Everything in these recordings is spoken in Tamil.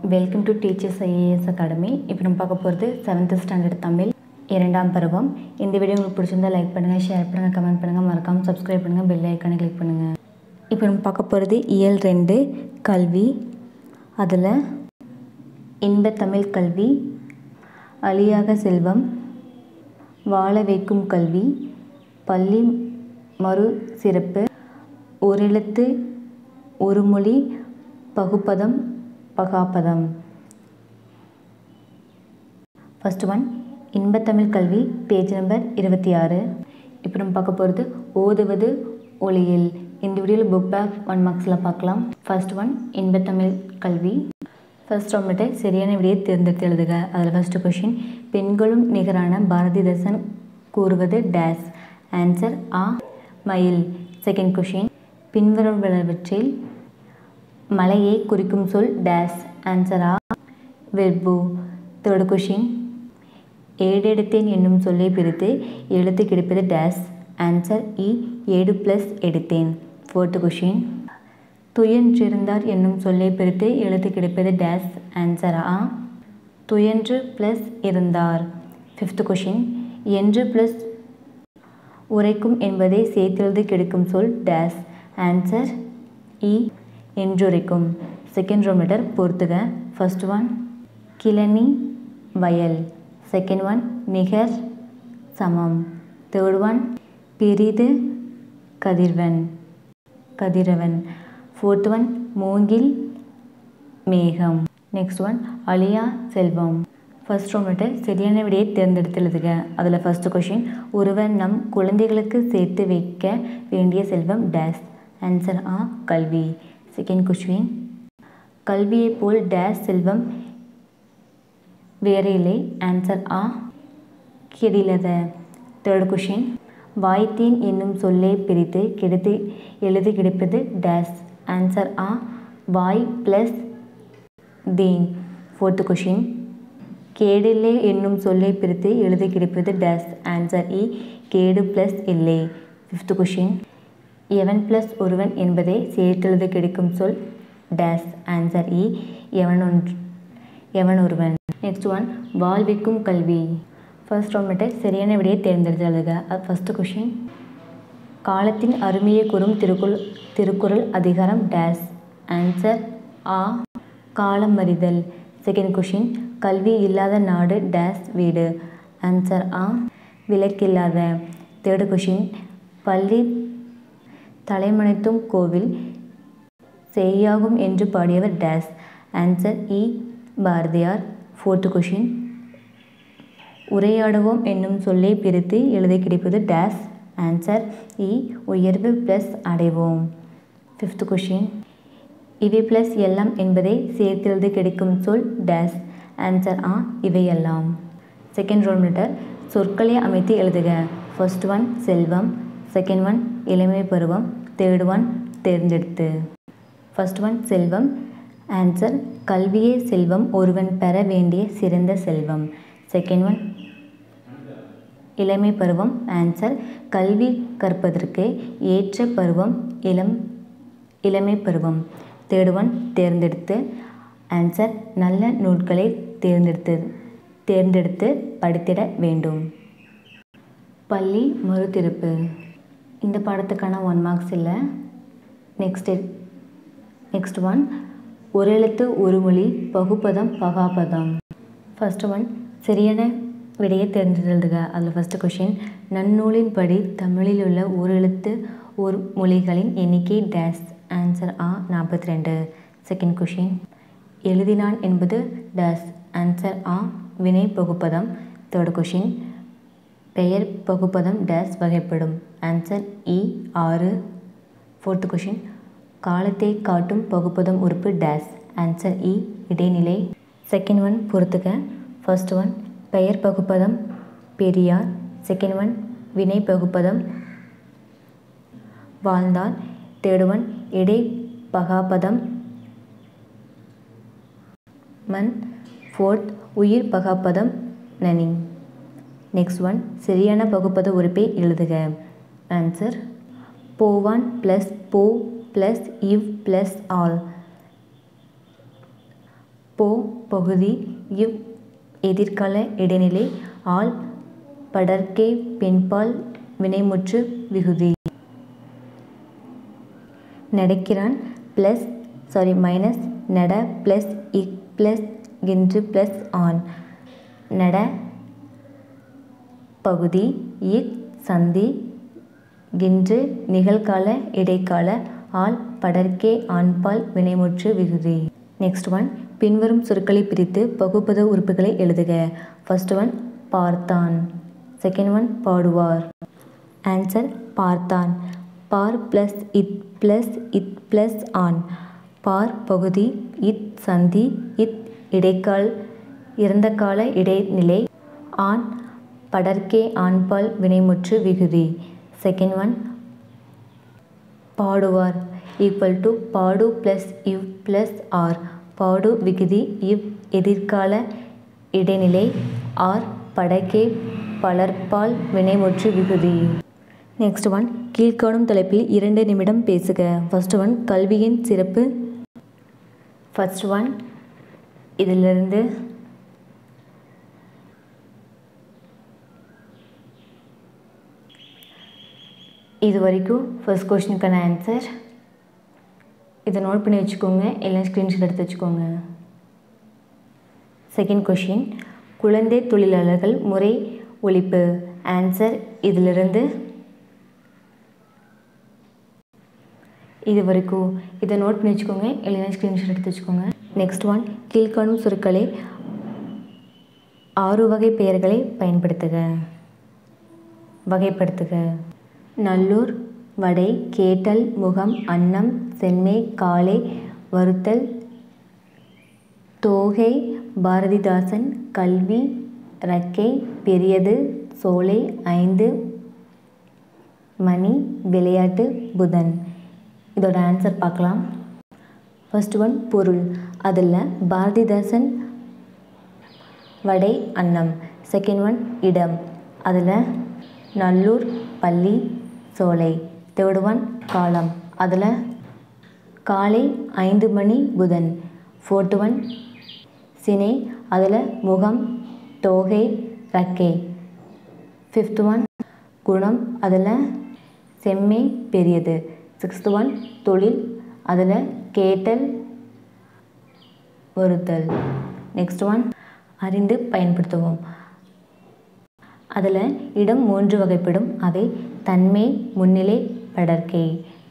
welcome to teachers IAS academy இப்போ நம்ம பார்க்க போகிறது செவன்த் ஸ்டாண்டர்ட் தமிழ் இரண்டாம் பருவம் இந்த வீடியோ உங்களுக்கு பிடிச்சிருந்தா லைக் பண்ணுங்கள் ஷேர் பண்ணுங்கள் கமெண்ட் பண்ணுங்கள் மறக்காமல் சப்ஸ்கிரைப் பண்ணுங்கள் பெல் ஐக்கானை கிளிக் பண்ணுங்கள் இப்போ நம்ம பார்க்க போகிறது இயல் ரெண்டு கல்வி அதில் இன்ப தமிழ் கல்வி அழியாக செல்வம் வாழ வைக்கும் கல்வி பள்ளி மறு சிறப்பு ஓரெழுத்து ஒரு மொழி பகுப்பதம் பகாப்பதம் ஃபஸ்ட் ஒன் இன்பத்தமிழ் கல்வி பேஜ் நம்பர் இருபத்தி ஆறு இப்போ நம்ம பார்க்க போகிறது ஓதுவது ஒளியில் இந்த வீடியோவில் புக் பேக் ஒன் மார்க்ஸில் பார்க்கலாம் ஃபர்ஸ்ட் ஒன் இன்பத்தமிழ் கல்வி ஃபர்ஸ்ட் வந்துட்டு சரியான விடையை தேர்ந்தெடுத்து எழுதுக அதில் ஃபஸ்ட்டு கொஷின் பெண்களும் நிகரான பாரதிதாசன் கூறுவது டேஸ் ஆன்சர் ஆ மயில் செகண்ட் கொஷின் பின்வருவனவற்றில் மலையை குறிக்கும் சொல் டேஸ் ஆன்சர் ஆ வெர்பு தேர்ட் கொஷின் ஏடெடுத்தேன் என்னும் சொல்லை பிரித்து எழுத்து கிடைப்பது டேஸ் ஆன்சர் இ ஏடு ப்ளஸ் எடுத்தேன் ஃபோர்த் கொஷின் துயன்றிருந்தார் என்னும் சொல்லை பிரித்து எழுத்து கிடைப்பது டேஸ் ஆன்சர் ஆ துயன்று ப்ளஸ் இருந்தார் ஃபிஃப்த் கொஷின் என்று ப்ளஸ் உரைக்கும் என்பதை சேர்த்தெழுது கிடைக்கும் சொல் டேஸ் ஆன்சர் இ என்றுரைக்கும் செகண்ட் ரோமீட்டர் பொறுத்துக ஃபர்ஸ்ட் ஒன் கிளனி வயல் செகண்ட் ஒன் நிகர் சமம் தேர்ட் ஒன் பிரிது கதிர்வன் கதிரவன் ஃபோர்த் ஒன் மூங்கில் மேகம் நெக்ஸ்ட் ஒன் அழியா செல்வம் ஃபர்ஸ்ட் ரோமேட்டு சரியான விடையை தேர்ந்தெடுத்து எழுதுக அதில் ஃபர்ஸ்ட் கொஷின் ஒருவன் நம் குழந்தைகளுக்கு சேர்த்து வைக்க வேண்டிய செல்வம் டேஸ் ஆன்சர் ஆ கல்வி செகண்ட் கொஷின் கல்வியைப் போல் டேஸ் செல்வம் வேறு இல்லை ஆன்சர் ஆ கெடிலத தேர்ட் கொஷின் வாய்த்தேன் என்னும் சொல்லை பிரித்து கிடைத்து எழுதி கிடைப்பது டேஸ் ஆன்சர் ஆ வாய் ப்ளஸ் தேன் ஃபோர்த்து கொஷின் கேடில்லை என்னும் சொல்லை பிரித்து எழுதி கிடைப்பது டேஸ் ஆன்சர் இ கேடு ப்ளஸ் இல்லை ஃபிஃப்த் கொஷின் எவன் ப்ளஸ் ஒருவன் என்பதை சேர்த்தெழுத கிடைக்கும் சொல் டேஸ் ஆன்சர் இ எவன் ஒன்று எவன் ஒருவன் நெக்ஸ்ட் ஒன் வாழ்விக்கும் கல்வி ஃபர்ஸ்ட் ரொம்பட்டு சரியான விடையை தேர்ந்தெடுத்து எழுதுக ஃபஸ்ட்டு கொஷின் காலத்தின் அருமையை கூறும் திருக்குறள் திருக்குறள் அதிகாரம் டேஸ் ஆன்சர் ஆ காலம் அறிதல் செகண்ட் கொஷின் கல்வி இல்லாத நாடு டேஸ் வீடு ஆன்சர் ஆ விளக்கில்லாத தேர்டு கொஷின் பள்ளி தலைமனைத்தும் கோவில் செய்யாகும் என்று பாடியவர் டேஸ் ஆன்சர் இ பாரதியார் ஃபோர்த்து கொஷின் உரையாடுவோம் என்னும் சொல்லை பிரித்து எழுத கிடைப்பது டேஸ் ஆன்சர் இ உயர்வு ப்ளஸ் அடைவோம் ஃபிஃப்த் கொஷின் இவை ப்ளஸ் எல்லாம் என்பதை சேர்த்தெழுது கிடைக்கும் சொல் டேஸ் ஆன்சர் ஆ இவையெல்லாம் செகண்ட் ரோல் மீட்டர் சொற்களை அமைத்து எழுதுக ஃபர்ஸ்ட் ஒன் செல்வம் செகண்ட் ஒன் இளமை பருவம் தேர்ட் ஒன் தேர்ந்தெடுத்து ஃபர்ஸ்ட் ஒன் செல்வம் ஆன்சர் கல்வியே செல்வம் ஒருவன் பெற வேண்டிய சிறந்த செல்வம் செகண்ட் ஒன் இளமை பருவம் ஆன்சர் கல்வி கற்பதற்கு ஏற்ற பருவம் இளம் இளமை பருவம் தேர்ட் ஒன் தேர்ந்தெடுத்து ஆன்சர் நல்ல நூல்களை தேர்ந்தெடுத்து தேர்ந்தெடுத்து படித்திட வேண்டும் பள்ளி மறுதிருப்பு இந்த பாடத்துக்கான ஒன் மார்க்ஸ் இல்லை நெக்ஸ்ட் நெக்ஸ்ட் ஒன் ஒரு எழுத்து ஒரு மொழி பகுப்பதம் பகாபதம் ஃபஸ்ட்டு ஒன் சரியான விடையை தேர்ந்தெழுதுக அதில் ஃபஸ்ட்டு கொஷின் நன்னூலின்படி தமிழில் உள்ள ஒரு எழுத்து ஒரு மொழிகளின் எண்ணிக்கை டேஸ் ஆன்சர் ஆ நாற்பத்தி ரெண்டு செகண்ட் கொஷின் எழுதினான் என்பது டேஸ் ஆன்சர் ஆ வினை பகுப்பதம் தேர்ட் கொஷின் பெயர் பகுப்பதம் டேஸ் வகைப்படும் ஆன்சர் இ ஆறு ஃபோர்த் கொஷின் காலத்தை காட்டும் பகுப்பதம் உறுப்பு டேஸ் ஆன்சர் இ இடைநிலை செகண்ட் ஒன் பொறுத்துக்க ஃபர்ஸ்ட் ஒன் பெயர் பகுப்பதம் பெரியார் செகண்ட் ஒன் வினை பகுப்பதம் வாழ்ந்தார் தேர்ட் ஒன் இடை பகாபதம் மண் ஃபோர்த் உயிர் பகாப்பதம் நனி நெக்ஸ்ட் ஒன் சரியான பகுப்பத உறுப்பை எழுதுக ஆன்சர் போவான் ப்ளஸ் போ ப்ளஸ் இவ் ப்ளஸ் ஆல் போ பகுதி இவ் எதிர்கால இடைநிலை ஆள் படர்க்கே பெண்பால் வினைமுற்று விகுதி நடக்கிறான் ப்ளஸ் சாரி மைனஸ் நட ப்ளஸ் இக் ப்ளஸ் கின்று ப்ளஸ் ஆன் நட பகுதி இக் சந்தி கின்று நிகழ்கால இடைக்கால ஆள் படர்க்கே ஆண்பால் வினைமுற்று விகுதி நெக்ஸ்ட் ஒன் பின்வரும் சொற்களை பிரித்து பகுப்பத உறுப்புகளை எழுதுக ஃபர்ஸ்ட் ஒன் பார்த்தான் செகண்ட் ஒன் பாடுவார் ஆன்சர் பார்த்தான் பார் ப்ளஸ் இத் ப்ளஸ் இத் ப்ளஸ் ஆன் பார் பகுதி இத் சந்தி இத் இடைக்கால் இறந்த கால இடைநிலை ஆண் படர்க்கே ஆண்பால் வினைமுற்று விகுதி செகண்ட் ஒன் பாடுவார் ஈக்குவல் டு பாடு ப்ளஸ் இவ் ப்ளஸ் ஆர் பாடு விகுதி இவ் எதிர்கால இடைநிலை ஆர் படக்கே பலர்பால் வினைமுற்று விகுதி நெக்ஸ்ட் ஒன் கீழ்காணும் தலைப்பில் இரண்டு நிமிடம் பேசுக ஃபர்ஸ்ட் ஒன் கல்வியின் சிறப்பு ஃபர்ஸ்ட் ஒன் இதிலிருந்து இது வரைக்கும் ஃபர்ஸ்ட் கொஷினுக்கான ஆன்சர் இதை நோட் பண்ணி வச்சுக்கோங்க இல்லை ஸ்க்ரீன்ஷாட் எடுத்து வச்சுக்கோங்க செகண்ட் கொஷின் குழந்தை தொழிலாளர்கள் முறை ஒழிப்பு ஆன்சர் இதிலிருந்து இது வரைக்கும் இதை நோட் பண்ணி வச்சுக்கோங்க இல்லைன்னா ஸ்க்ரீன்ஷாட் எடுத்து வச்சுக்கோங்க நெக்ஸ்ட் ஒன் கீழ்காணும் சொற்களை ஆறு வகை பெயர்களை பயன்படுத்துக வகைப்படுத்துக நல்லூர் வடை கேட்டல் முகம் அன்னம் செம்மை காலை வறுத்தல் தோகை பாரதிதாசன் கல்வி ரக்கை பெரியது சோலை ஐந்து மணி விளையாட்டு புதன் இதோட ஆன்சர் பார்க்கலாம் ஃபர்ஸ்ட் ஒன் பொருள் அதில் பாரதிதாசன் வடை அன்னம் செகண்ட் ஒன் இடம் அதில் நல்லூர் பள்ளி சோலை தேர்ட் ஒன் காலம் அதில் காலை ஐந்து மணி புதன் ஃபோர்த் ஒன் சினை அதில் முகம் தோகை ரக்கை ஃபிஃப்த் ஒன் குணம் அதில் செம்மை பெரியது சிக்ஸ்த் ஒன் தொழில் அதில் கேட்டல் வருத்தல் நெக்ஸ்ட் ஒன் அறிந்து பயன்படுத்துவோம் அதில் இடம் மூன்று வகைப்படும் அவை தன்மை முன்னிலை படர்க்கை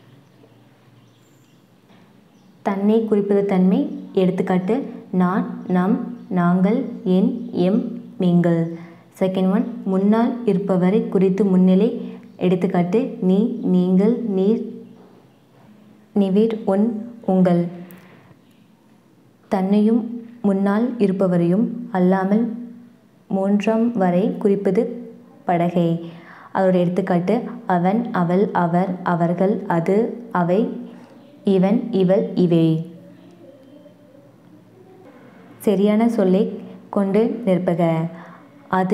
தன்னை குறிப்பது தன்மை எடுத்துக்காட்டு நான் நம் நாங்கள் என் எம் நீங்கள் செகண்ட் ஒன் முன்னால் இருப்பவரை குறித்து முன்னிலை எடுத்துக்காட்டு நீ நீங்கள் நீர் நிவிர் உன் உங்கள் தன்னையும் முன்னால் இருப்பவரையும் அல்லாமல் மூன்றாம் வரை குறிப்பது படகை அதோட எடுத்துக்காட்டு அவன் அவள் அவர் அவர்கள் அது அவை இவன் இவள் இவை சரியான சொல்லை கொண்டு நிற்பக அது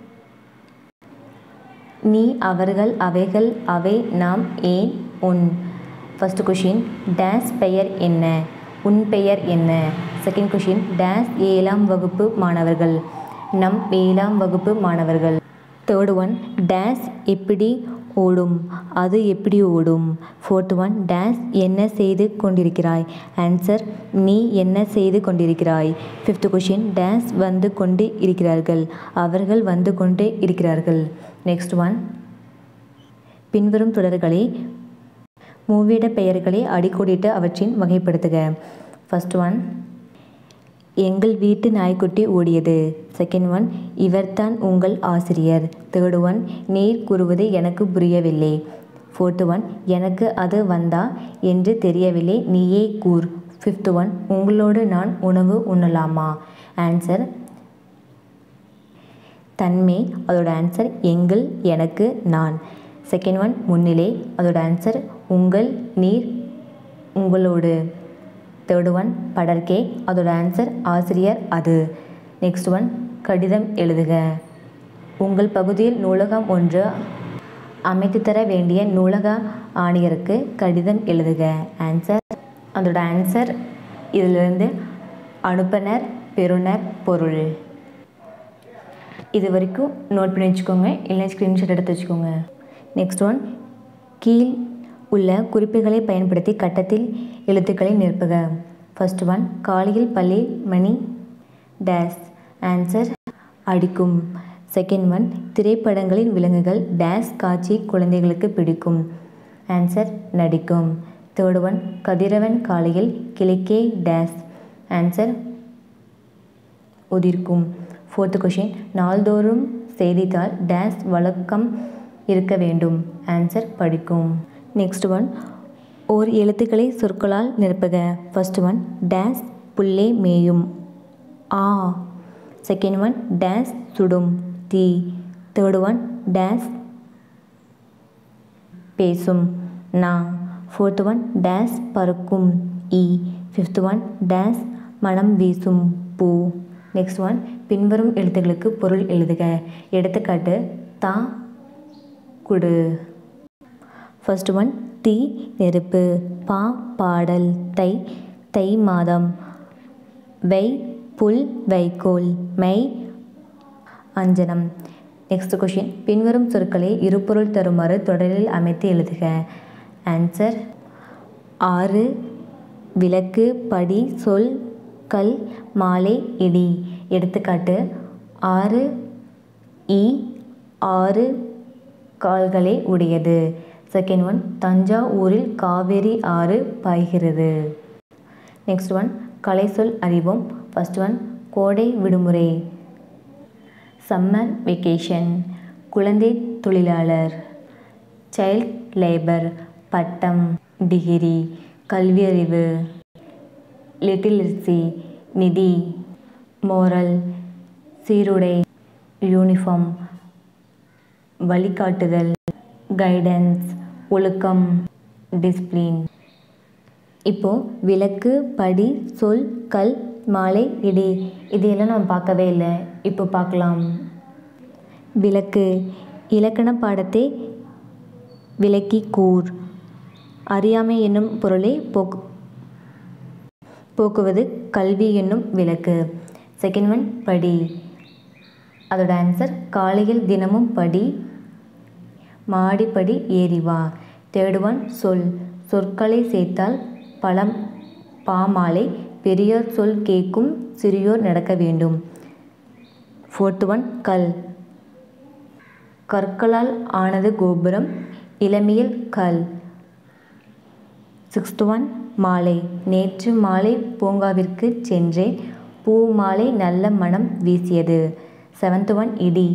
நீ அவர்கள் அவைகள் அவை நாம் ஏன் உன் ஃபர்ஸ்ட் கொஷின் டேஸ் பெயர் என்ன உன் பெயர் என்ன செகண்ட் கொஷின் டேஸ் ஏழாம் வகுப்பு மாணவர்கள் நம் ஏழாம் வகுப்பு மாணவர்கள் தேர்ட் ஒன் டேஸ் எப்படி ஓடும் அது எப்படி ஓடும் ஃபோர்த் ஒன் டேஸ் என்ன செய்து கொண்டிருக்கிறாய் ஆன்சர் நீ என்ன செய்து கொண்டிருக்கிறாய் ஃபிஃப்த் கொஷின் டேஸ் வந்து கொண்டு இருக்கிறார்கள் அவர்கள் வந்து கொண்டே இருக்கிறார்கள் நெக்ஸ்ட் ஒன் பின்வரும் தொடர்களை மூவிட பெயர்களை அடிக்கோடிட்டு அவற்றின் வகைப்படுத்துக ஃபர்ஸ்ட் ஒன் எங்கள் வீட்டு நாய்க்குட்டி ஓடியது செகண்ட் ஒன் இவர்தான் உங்கள் ஆசிரியர் தேர்ட் ஒன் நீர் கூறுவது எனக்கு புரியவில்லை ஃபோர்த்து ஒன் எனக்கு அது வந்தா என்று தெரியவில்லை நீயே கூர் ஃபிஃப்த் ஒன் உங்களோடு நான் உணவு உண்ணலாமா ஆன்சர் தன்மை அதோட ஆன்சர் எங்கள் எனக்கு நான் செகண்ட் ஒன் முன்னிலை அதோட ஆன்சர் உங்கள் நீர் உங்களோடு தேர்டு ஒன் படர்க்கே அதோட ஆன்சர் ஆசிரியர் அது நெக்ஸ்ட் ஒன் கடிதம் எழுதுக உங்கள் பகுதியில் நூலகம் ஒன்று அமைத்து தர வேண்டிய நூலக ஆணையருக்கு கடிதம் எழுதுக ஆன்சர் அதோட ஆன்சர் இதிலிருந்து அனுப்புனர் பெறுநர் பொருள் இது வரைக்கும் நோட் பண்ணி வச்சுக்கோங்க இல்லை ஸ்க்ரீன்ஷாட் எடுத்து வச்சுக்கோங்க நெக்ஸ்ட் ஒன் கீழ் உள்ள குறிப்புகளை பயன்படுத்தி கட்டத்தில் எழுத்துக்களை நிரப்புக ஃபர்ஸ்ட் ஒன் காலையில் பள்ளி மணி டேஸ் ஆன்சர் அடிக்கும் செகண்ட் ஒன் திரைப்படங்களின் விலங்குகள் டேஸ் காட்சி குழந்தைகளுக்கு பிடிக்கும் ஆன்சர் நடிக்கும் தேர்ட் ஒன் கதிரவன் காலையில் கிழக்கே டேஸ் ஆன்சர் உதிர்க்கும் ஃபோர்த்து கொஷின் நாள்தோறும் செய்தித்தாள் டேஸ் வழக்கம் இருக்க வேண்டும் ஆன்சர் படிக்கும் நெக்ஸ்ட் ஒன் ஓர் எழுத்துக்களை சொற்களால் நிரப்புக ஃபர்ஸ்ட் ஒன் டேஸ் புல்லே மேயும் ஆ செகண்ட் ஒன் டேஸ் சுடும் தீ தேர்ட் ஒன் டேஸ் பேசும் நா ஃபோர்த் ஒன் டேஸ் பறக்கும் இ ஃபிஃப்த் ஒன் டேஸ் மனம் வீசும் பூ நெக்ஸ்ட் ஒன் பின்வரும் எழுத்துக்களுக்கு பொருள் எழுதுக எடுத்துக்காட்டு தா குடு ஃபர்ஸ்ட் ஒன் தீ நெருப்பு பா பாடல் தை தை மாதம் வை புல் வைக்கோல் மை அஞ்சனம் நெக்ஸ்ட் கொஷின் பின்வரும் சொற்களை இருபொருள் தருமாறு தொடரில் அமைத்து எழுதுக ஆன்சர் ஆறு விளக்கு படி சொல் கல் மாலை இடி எடுத்துக்காட்டு ஆறு இ ஆறு கால்களை உடையது செகண்ட் ஒன் தஞ்சாவூரில் காவேரி ஆறு பாய்கிறது நெக்ஸ்ட் ஒன் கலை சொல் அறிவோம் ஃபர்ஸ்ட் ஒன் கோடை விடுமுறை சம்மர் வெக்கேஷன் குழந்தை தொழிலாளர் சைல்ட் லேபர் பட்டம் டிகிரி கல்வியறிவு லிட்டிலிசி நிதி மோரல் சீருடை யூனிஃபார்ம் வழிகாட்டுதல் கைடன்ஸ் ஒழுக்கம் டிஸ்பிளின் இப்போது விளக்கு படி சொல் கல் மாலை இடி இதையெல்லாம் நம்ம பார்க்கவே இல்லை இப்போ பார்க்கலாம் விளக்கு இலக்கண பாடத்தை விளக்கி கூர் அறியாமை என்னும் பொருளை போக்கு போக்குவது கல்வி என்னும் விளக்கு செகண்ட் ஒன் படி அதோட ஆன்சர் காலையில் தினமும் படி மாடிப்படி ஏறி வா தேர்ட் ஒன் சொல் சொற்களை சேர்த்தால் பழம் பாமாலை பெரியோர் சொல் கேட்கும் சிறியோர் நடக்க வேண்டும் ஃபோர்த் ஒன் கல் கற்களால் ஆனது கோபுரம் இளமையில் கல் சிக்ஸ்த் ஒன் மாலை நேற்று மாலை பூங்காவிற்கு சென்றேன் பூ மாலை நல்ல மனம் வீசியது செவன்த் ஒன் இடி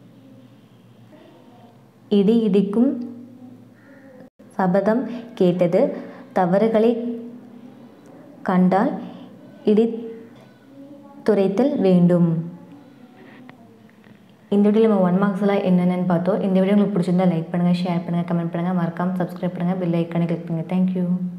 இடி இடிக்கும் சபதம் கேட்டது தவறுகளை கண்டால் இடி துரைத்தல் வேண்டும் இந்த வீடியோவில் நம்ம ஒன் மார்க்ஸ்லாம் என்னென்னு பார்த்தோம் இந்த வீடியோ உங்களுக்கு பிடிச்சிருந்தா லைக் பண்ணுங்கள் ஷேர் பண்ணுங்கள் கமெண்ட் பண்ணுங்கள் மறக்காமல் சப்ஸ்கிரைப் பண்ணுங்கள் பெல் ஐக்கானை கிளிக் பண்ணுங்கள் தேங்க்யூ